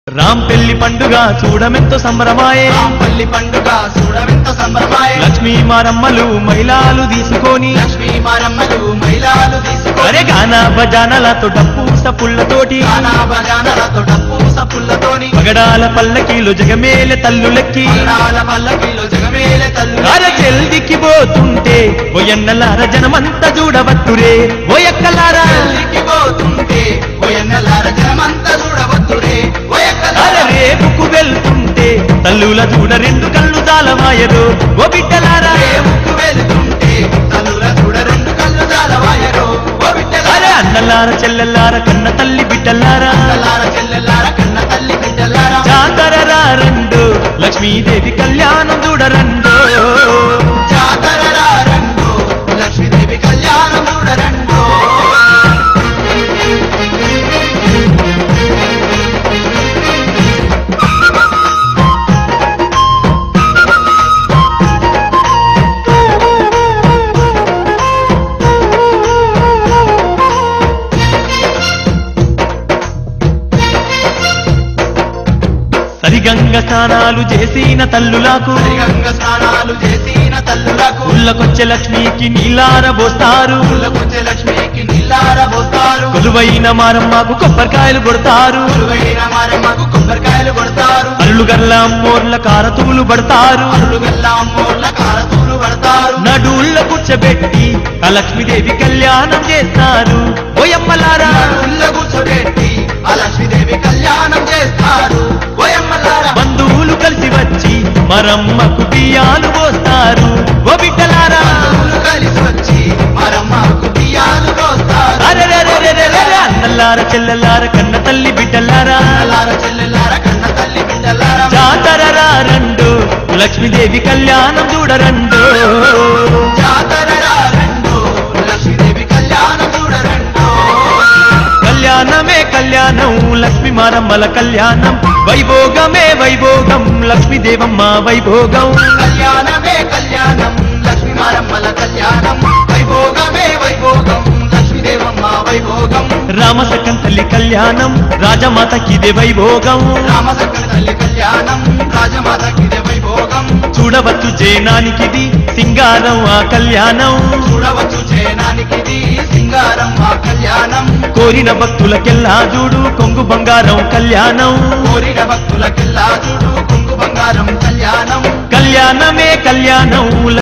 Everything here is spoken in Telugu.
రామ్ పెళ్లి పండుగ చూడమెంతో సంబరమాయే రాంపల్లి పండుగ చూడమెంత సంబరమాయ లక్ష్మీ మారమ్మలు మహిళలు తీసుకొని లక్ష్మీ మారమ్మలు మహిళలు తీసుకొని అరే గానా బజానలతో డప్పు సపుళ్ళతోటి గానా భజనలతో డప్పు సప్పులతోని పగడాల పల్లకీలు జగమేల తల్లులెక్కి పల్లాల పల్లకిలో జగమేలే తల్లు అర జల్దికి పోతుంటే ఓయన్నలార జనమంతా చూడవట్టురే ఓయక్కలారా పెళ్లికి పోతుంటే ఓయన్నలార జనమంతా చూడవద్దురే అర ఓయక్కలార రేపుకు వెళ్తుంటే తల్లుల చూడ రెండు కళ్ళు జాలమాయరు ఓ బిడ్డలారా రేవుకు వెళుతుంటే తల్లుల చూడ రెండు కళ్ళు జాలవాయరు ఓ అరే బిడ్డలార అన్నలార చెల్లెల్లార కన్న తల్లి బిడ్డలారా పిల్లలార చెల్లెల్లార కన్న తల్లి బిడ్డలార జాతరరా రెండు లక్ష్మీదేవి కళ్యాణం చూడరండు జాతర రండు లక్ష్మీదేవి కళ్యాణం చూడరండు సరిగంగ స్నానాలు చేసిన తల్లులకు గంగ స్నానాలు చేసిన తల్లులకు ఉళ్ళకొచ్చే లక్ష్మికి నీలార పోస్తారు ఉల్లకొచ్చే లక్ష్మికి నీళ్ళార పోస్తారు కొలువైన మారమ్మకు కొబ్బరికాయలు కొడతారు కొలువైన మారమ్మకు కొబ్బరికాయలు కొడతారు అల్లు గల్ల అమ్మోర్ల కారతూలు పడతారు అల్లు గల్లా మూల కారతూరు పడతారు నడుళ్ళ కూర్చోబెట్టి ఆ లక్ష్మీదేవి కళ్యాణం చేస్తారు ఓయమ్మలారా ఉల్ల కూర్చోబెట్టి ఆ లక్ష్మీదేవి కళ్యాణం చేస్తారు ఓయమ్మలార బంధువులు కలిసి వచ్చి మరమ్మకు బియ్యాలు పోస్తారు ఓ బిడ్డలారా బంధువులు కలిసి వచ్చి మరమ్మకు బియ్యాలు పోస్తారు అరెరెరెరెరెరె, అన్నలార చెల్లెలార కన్న తల్లి బిడ్డలారా అల్లార చెల్లెల్లార కన్న తల్లి బిడ్డలార జాతరరా రెండు లక్ష్మీదేవి కళ్యాణం చూడరండు జాతర రెండు లక్ష్మీదేవి కళ్యాణం చూడరండు కళ్యాణమే కళ్యాణం లక్ష్మీ మారమ్మల కళ్యాణం వైభోగమే వైభోగం లక్ష్మీదేవమ్మ వైభోగం కళ్యాణమే కళ్యాణం లక్ష్మీ మారమ్మల కళ్యాణం వైభోగమే వైభోగం లక్ష్మీదేవమ్మ వైభోగం రామసకం తల్లి కళ్యాణం రాజమాతకిదే వైభోగం రామసక్కన తల్లి కళ్యాణం రాజమాతకిదే వైభోగం చూడవచ్చు జేనానికిది సింగారం ఆ కళ్యాణం చూడవచ్చు జయనానికిది సింగారం ఆ కళ్యాణం కోరిన భక్తులకెల్లా చూడు కొంగు బంగారం కళ్యాణం కోరిన భక్తులకెల్లా చూడు కుంగు బంగారం కళ్యాణం కళ్యాణమే కళ్యాణం